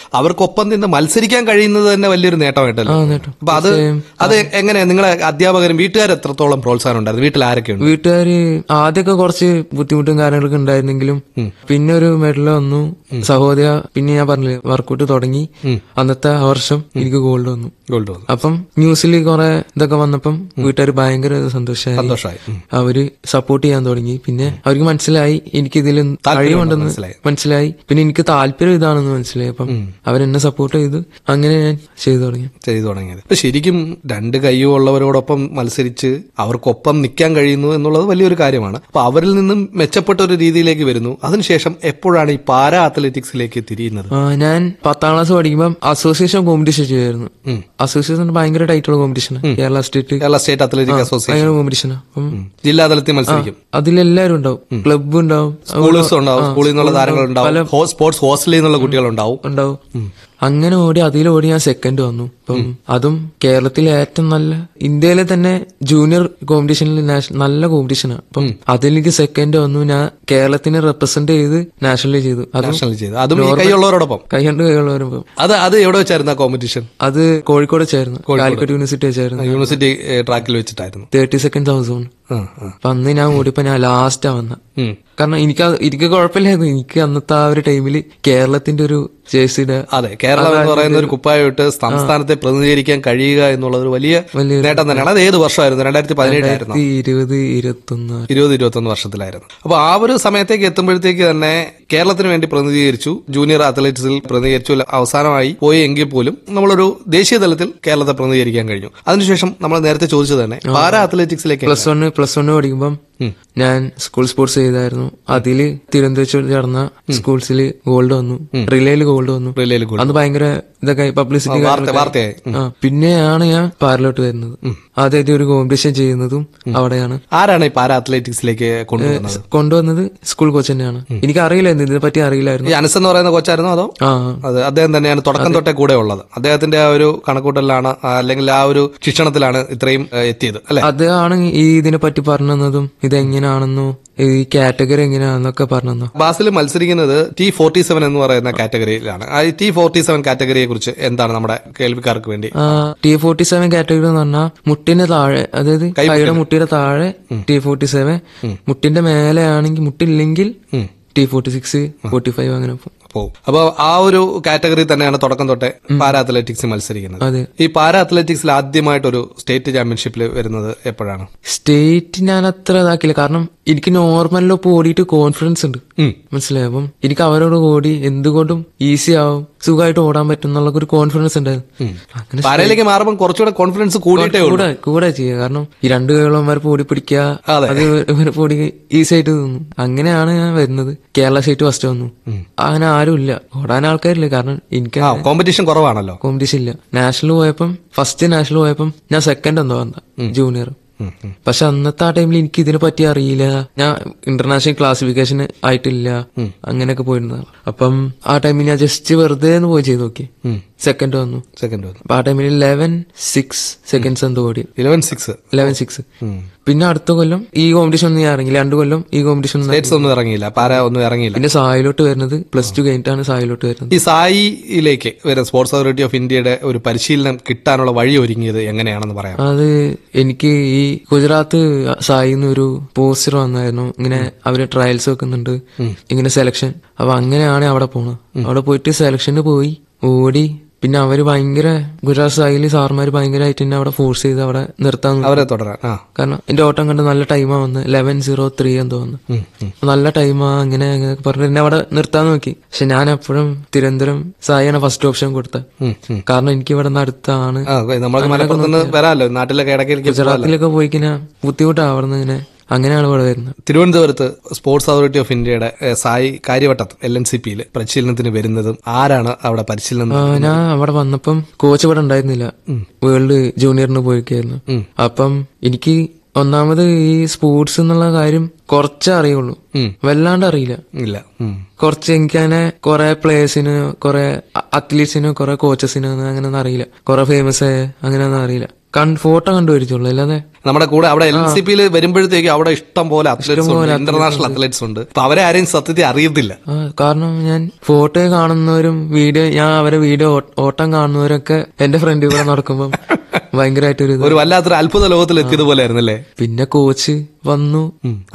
അവർക്കൊപ്പം നിന്ന് മത്സരിക്കാൻ കഴിയുന്നത് തന്നെ വലിയൊരു നേട്ടമായിട്ടല്ലോ ആ നേട്ടം അപ്പൊ അത് അത് എങ്ങനെയാ നിങ്ങളെ അധ്യാപകരും വീട്ടുകാർ എത്രത്തോളം പ്രോത്സാഹനം ഉണ്ടായിരുന്നു വീട്ടിൽ ആരൊക്കെയുണ്ട് വീട്ടുകാര് ആദ്യമൊക്കെ കുറച്ച് ബുദ്ധിമുട്ടും കാര്യങ്ങളൊക്കെ ഉണ്ടായിരുന്നെങ്കിലും പിന്നെ ഒരു മെഡൽ വന്നു സഹോദര പിന്നെ ഞാൻ പറഞ്ഞില്ലേ വർക്കൗട്ട് തുടങ്ങി അന്നത്തെ ആ വർഷം എനിക്ക് ഗോൾഡ് വന്നു ഗോൾഡ് വന്നു അപ്പം ന്യൂസിൽ കുറെ ഇതൊക്കെ വന്നപ്പം വീട്ടുകാർ ഭയങ്കര സന്തോഷമായി സന്തോഷമായി ഉം. അവര് സപ്പോർട്ട് ചെയ്യാൻ തുടങ്ങി പിന്നെ അവർക്ക് മനസ്സിലായി എനിക്ക് ഇതിൽ കഴിവുണ്ടെന്ന് മനസ്സിലായി. മനസ്സിലായി പിന്നെ എനിക്ക് താല്പര്യം ഇതാണെന്ന് മനസ്സിലായി അപ്പം അവരെന്നെ സപ്പോർട്ട് ചെയ്തു അങ്ങനെ ഞാൻ ചെയ്തു തുടങ്ങി ചെയ്തു തുടങ്ങിയത് അപ്പൊ ശരിക്കും രണ്ട് കൈയും ഉള്ളവരോടൊപ്പം മത്സരിച്ച് അവർക്കൊപ്പം നിൽക്കാൻ കഴിയുന്നു എന്നുള്ളത് വലിയൊരു കാര്യമാണ് അപ്പൊ അവരിൽ നിന്നും മെച്ചപ്പെട്ട ഒരു രീതിയിലേക്ക് വരുന്നു അതിനുശേഷം എപ്പോഴാണ് ഈ പാരാ അത്ലറ്റിക്സിലേക്ക് തിരിയുന്നത് ആ, ഞാൻ പത്താം ക്ലാസ് പഠിക്കുമ്പോൾ അസോസിയേഷൻ കോമ്പറ്റീഷൻ ചെയ്യുമായിരുന്നു അസോസിയേഷൻ ഭയങ്കര ടൈറ്റുള്ള competition Kerala state Kerala state athletic association ഭയങ്കര കോമ്പറ്റീഷൻ അപ്പം ജില്ലാതലത്തിൽ മത്സരിക്കും അതിലെല്ലാരും ഉണ്ടാവും ക്ലബ്ബ് ഉണ്ടാവും സ്കൂൾസ് ഉണ്ടാവും സ്കൂളിൽ നിന്നുള്ള താരങ്ങൾ ഉണ്ടാവും ഹോ- സ്പോർട്സ് ഹോസ്റ്റലിൽ നിന്നുള്ള കുട്ടികളുണ്ടാവും ഉണ്ടാവും അങ്ങനെ ഓടി അതിലോടി ഞാൻ സെക്കൻഡ് വന്നു അപ്പം അതും കേരളത്തിലെ ഏറ്റവും നല്ല ഇന്ത്യയിലെ തന്നെ ജൂനിയർ കോമ്പറ്റീഷനിൽ നാഷ- നല്ല കോമ്പറ്റീഷനാണ് അപ്പം അതിലെനിക്ക് സെക്കൻഡ് വന്നു ഞാൻ കേരളത്തിനെ റെപ്രസെന്റ് ചെയ്ത് നാഷണലി ചെയ്തു അതും നാഷണൽ ചെയ്ത് അതും ഈ കൈയുള്ളവരോടൊപ്പം കൈകൊണ്ട് കൈകൾ വരുമ്പോ അത് അത് എവിടെ വെച്ചായിരുന്നു ആ കോമ്പറ്റീഷൻ അത് കോഴിക്കോട് ചേർന്നു കാലിക്കറ്റ് യൂണിവേഴ്സിറ്റി വെച്ചായിരുന്നു യൂണിവേഴ്സിറ്റി ട്രാക്കിൽ വെച്ചിട്ടായിരുന്നു തേർട്ടി സെക്കൻഡ് ഹൗസ് ആ, ആ. അപ്പൊ അന്ന് ഞാൻ ഓടിയപ്പോ ഞാൻ ലാസ്റ്റാ വന്ന ഉം. കാരണം എനിക്ക് അത് എനിക്ക് കുഴപ്പമില്ലായിരുന്നു എനിക്ക് അന്നത്തെ ആ ഒരു ടൈമില് കേരളത്തിന്റെ ഒരു ജേഴ്സിയുടെ അതെ കേരളം എന്ന് പറയുന്ന ഒരു കുപ്പായിട്ട് സംസ്ഥാനത്തെ പ്രതിനിധീകരിക്കാൻ കഴിയുക എന്നുള്ളത് ഒരു വലിയ വലിയൊരു നേട്ടം തന്നെയാണ് അത് ഏത് വർഷമായിരുന്നു രണ്ടായിരത്തി പതിനേഴായിരുന്നു ഈ ഇരുപത് ഇരുപത്തൊന്ന് ഇരുപത് ഇരുപത്തൊന്ന് വർഷത്തിലായിരുന്നു അപ്പൊ ആ ഒരു സമയത്തേക്ക് എത്തുമ്പോഴത്തേക്ക് തന്നെ കേരളത്തിന് വേണ്ടി പ്രതിനിധീകരിച്ചു ജൂനിയർ അത്ലറ്റിക്സിൽ പ്രതിനിധീകരിച്ചു അല്ല, അവസാനമായി പോയി എങ്കിൽ പോലും നമ്മളൊരു ദേശീയ തലത്തിൽ കേരളത്തെ പ്രതിനിധീകരിക്കാൻ കഴിഞ്ഞു അതിനുശേഷം നമ്മൾ നേരത്തെ ചോദിച്ചത് തന്നെ പാരാ അത്ലറ്റിക്സിലേക്ക് പ്ലസ് വണ് പ്ലസ് വണ് പഠിക്കുമ്പം ഞാൻ സ്കൂൾ സ്പോർട്സ് ചെയ്തായിരുന്നു അതില് തിരുവനന്തപുരത്ത് നടന്ന സ്കൂൾസിൽ ഗോൾഡ് വന്നു റിലേയിൽ ഗോൾഡ് വന്നു റിലേയിൽ ഗോൾഡ്. അന്ന് ഭയങ്കര ഇതൊക്കെ പബ്ലിസിറ്റി വാർത്ത വാർത്തയായി ആ പിന്നെയാണ് ഞാൻ പാരലോട്ട് വരുന്നത് ആദ്യമായിട്ട് ഒരു കോമ്പറ്റീഷൻ ചെയ്യുന്നതും അവിടെയാണ് ആരാണ് ഈ പാരാ അത്ലറ്റിക്സിലേക്ക് കൊണ്ടുവന്നത് കൊണ്ടുവന്നത് സ്കൂൾ കോച്ച് തന്നെയാണ് എനിക്ക് അറിയില്ലായിരുന്നു ഇതിനെ പറ്റി അറിയില്ലായിരുന്നു ഈ അനസ് എന്ന് പറയുന്ന കോച്ചായിരുന്നോ അതോ ആ അത് അദ്ദേഹം തന്നെയാണ് തുടക്കം തൊട്ടേ കൂടെ ഉള്ളത് അദ്ദേഹത്തിന്റെ ആ ഒരു കണക്കൂട്ടലിലാണ് ആ, അല്ലെങ്കിൽ ആ ഒരു ശിക്ഷണത്തിലാണ് ഇത്രയും ഏ, എത്തിയത് അല്ലെ അതാണ് ഈ ഇതിനെ പറ്റി പറഞ്ഞു തന്നതും ഇതെങ്ങനെയാണെന്നോ ഈ കാറ്റഗറി എങ്ങനെയാണെന്നൊക്കെ പറഞ്ഞു തന്നു ബാസിൽ മത്സരിക്കുന്നത് ടി ഫോർട്ടി സെവൻ എന്ന് പറയുന്ന കാറ്റഗറിയിലാണ് ആ ടി ഫോർട്ടി സെവൻ കാറ്റഗറിയെ കുറിച്ച് എന്താണ് നമ്മുടെ കേൾവിക്കാർക്ക് വേണ്ടി ടി ഫോർട്ടി സെവൻ കാറ്റഗറി എന്ന് പറഞ്ഞാൽ മുട്ടിന്റെ താഴെ അതായത് കൈയുടെ മുട്ടിയുടെ താഴെ ടി ഫോർട്ടി സെവൻ മുട്ടിന്റെ മേലെ ആണെങ്കിൽ മുട്ടില്ലെങ്കിൽ T forty six forty five അങ്ങനെ പോകും പോകും അപ്പോൾ ആ ഒരു കാറ്റഗറി തന്നെയാണ് തുടക്കം തൊട്ടേ പാരാ അത്ലറ്റിക്സ് മത്സരിക്കുന്നത് അതെ ഈ പാരാ അത്ലറ്റിക്സിൽ ആദ്യമായിട്ടൊരു സ്റ്റേറ്റ് ചാമ്പ്യൻഷിപ്പിൽ വരുന്നത് എപ്പോഴാണ് സ്റ്റേറ്റ് ഞാൻ അത്ര ഇതാക്കില്ല കാരണം എനിക്ക് നോർമലിലൊപ്പം ഓടിയിട്ട് കോൺഫിഡൻസ് ഉണ്ട് ഉം. മനസ്സിലായി അപ്പം എനിക്ക് അവരോട് ഓടി എന്തുകൊണ്ടും ഈസി ആവും സുഖമായിട്ട് ഓടാൻ പറ്റും എന്നുള്ള ഒരു കോൺഫിഡൻസ് ഉണ്ടായിരുന്നു അങ്ങനെ പാരയിലേക്ക് മാറുമ്പോൾ കുറച്ചുകൂടെ കോൺഫിഡൻസ് കൂടിയിട്ടേ ഉള്ളൂ കൂടെ കൂടെ ചെയ്യുക കാരണം ഈ രണ്ട് കൈകളന്മാർ ഓടി പിടിക്കുക അതെ. അത് ഇവരെ ഓടി ഈസി ആയിട്ട് തോന്നും അങ്ങനെയാണ് ഞാൻ വരുന്നത് കേരള സ്റ്റേറ്റ് ഫസ്റ്റ് വന്നു അങ്ങനെ ആരും ഇല്ല ഓടാൻ ആൾക്കാരില്ല കാരണം എനിക്ക് ആ കോമ്പറ്റീഷൻ കുറവാണല്ലോ കോമ്പറ്റീഷൻ ഇല്ല നാഷണൽ പോയപ്പം ഫസ്റ്റ് നാഷണൽ പോയപ്പം ഞാൻ സെക്കൻഡ് എന്തോ വന്ന ജൂനിയർ ഉം, ഉം. പക്ഷെ അന്നത്തെ ആ ടൈമിൽ എനിക്ക് ഇതിനെ പറ്റി അറിയില്ല ഞാൻ ഇന്റർനാഷണൽ ക്ലാസിഫിക്കേഷൻ ആയിട്ടില്ല അങ്ങനെയൊക്കെ പോയിരുന്നതാണ് അപ്പം ആ ടൈമിൽ ഞാൻ ജസ്റ്റ് വെറുതെ ഒന്ന് പോയി ചെയ്ത് നോക്കി സെക്കൻഡ് വന്നു സെക്കൻഡ് വന്നു അപ്പൊ ആ ടൈമിൽ ലെവൻ സിക്സ് സെക്കൻഡ്സ് എന്തോ ഓടി ഇലവൻ സിക്സ് ലെവൻ സിക്സ് പിന്നെ അടുത്ത കൊല്ലം ഈ കോമ്പറ്റീഷൻ ഒന്നും ഞാൻ ഇറങ്ങില്ല രണ്ടു കൊല്ലം ഈ കോമ്പറ്റീഷൻ ഒന്നും സ്റ്റേറ്റ്സ് ഒന്നും ഇറങ്ങിയില്ല പാര ഒന്നും ഇറങ്ങിയില്ല പിന്നെ സായിലോട്ട് വരുന്നത് പ്ലസ് ടു കഴിഞ്ഞിട്ടാണ് സായിലോട്ട് വരുന്നത് ഈ സായിയിലേക്ക് വരുന്ന സ്പോർട്സ് അതോറിറ്റി ഓഫ് ഇന്ത്യയുടെ ഒരു പരിശീലനം കിട്ടാനുള്ള വഴി ഒരുങ്ങിയത് എങ്ങനെയാണെന്ന് പറയാം അത് എനിക്ക് ഈ ഗുജറാത്ത് സായിന്ന് ഒരു പോസ്റ്റർ വന്നായിരുന്നു ഇങ്ങനെ അവര് ട്രയൽസ് വെക്കുന്നുണ്ട് ഇങ്ങനെ സെലക്ഷൻ അപ്പൊ അങ്ങനെയാണ് അവിടെ പോണത് അവിടെ പോയിട്ട് സെലക്ഷന് പോയി ഓടി പിന്നെ അവര് ഭയങ്കര ഗുജറാത്ത് സായില് സാർമാര് ഭയങ്കരമായിട്ട് എന്നെ അവിടെ ഫോഴ്സ് ചെയ്ത് അവിടെ നിർത്താൻ നോക്കി. അവരെ തുടരാൻ ആ കാരണം എന്റെ ഓട്ടം കണ്ട് നല്ല ടൈമാ വന്ന് ലെവൻ സീറോ ത്രീ എന്ന് തോന്നുന്നു ഉം, ഉം. നല്ല ടൈമാ അങ്ങനെ അങ്ങനെ പറഞ്ഞ് എന്നെ അവിടെ നിർത്താൻ നോക്കി പക്ഷെ ഞാൻ എപ്പോഴും തിരുവനന്തപുരം സായിയാണ് ഫസ്റ്റ് ഓപ്ഷൻ കൊടുത്തത് ഉം, ഉം. കാരണം എനിക്ക് ഇവിടെ നിന്ന് അടുത്താണ് ആ നമ്മൾക്ക് മലപ്പുറത്ത് നിന്ന് വരാമല്ലോ നാട്ടിലൊക്കെ ഇടയ്ക്കിടയ്ക്ക് ഗുജറാത്തിലൊക്കെ പോയി കഴിഞ്ഞാൽ ബുദ്ധിമുട്ടാണ് ഇങ്ങനെ അങ്ങനെയാണ് ഇവിടെ വരുന്നത് തിരുവനന്തപുരത്ത് സ്പോർട്സ് അതോറിറ്റി ഓഫ് ഇന്ത്യയുടെ ഏ, സായി കാര്യവട്ടത്ത് എൽ എൻ സി പിയിൽ പരിശീലനത്തിന് വരുന്നതും ആരാണ് അവിടെ പരിശീലനം ആ, ഞാൻ അവിടെ വന്നപ്പം കോച്ച് ഇവിടെ ഉണ്ടായിരുന്നില്ല വേൾഡ് ജൂനിയറിന് പോയിരിക്കായിരുന്നു അപ്പം എനിക്ക് ഒന്നാമത് ഈ സ്പോർട്സ് എന്നുള്ള കാര്യം കുറച്ചേ അറിയുള്ളൂ ഉം. വല്ലാണ്ട് അറിയില്ല ഇല്ല ഉം. കുറച്ച് എനിക്കങ്ങനെ കുറെ പ്ലേയേഴ്സിന് കുറെ അത്ലീറ്റ്സിന് കുറെ കോച്ചസിന് അങ്ങനെ ഒന്നും അറിയില്ല കുറെ ഫേമസ് ആയ അങ്ങനെയൊന്നും അറിയില്ല കൺ ഫോട്ടോ കണ്ടുപിടിച്ചുള്ളൂ അല്ലാതെ നമ്മുടെ കൂടെ അവിടെ എൽ സി പിയിൽ വരുമ്പോഴത്തേക്ക് അവിടെ ഇഷ്ടം പോലെ അത്ലറ്റ്സ് ഉണ്ട് ഇന്റർനാഷണൽ അത്ലറ്റ്സ് ഉണ്ട് അപ്പൊ അവരെ ആരെയും സത്യത്തിൽ അറിയത്തില്ല ആ, കാരണം ഞാൻ ഫോട്ടോ കാണുന്നവരും വീഡിയോ ഞാൻ അവരെ വീഡിയോ ഓട്ടം കാണുന്നവരൊക്കെ എന്റെ ഫ്രണ്ടിൽ കൂടെ നടക്കുമ്പോൾ ഭയങ്കരമായിട്ടൊരു ഇത് ഒരു വല്ലാത്തൊരു അത്ഭുത ലോകത്തിൽ എത്തിയതുപോലെ ആയിരുന്നല്ലേ പിന്നെ കോച്ച് വന്നു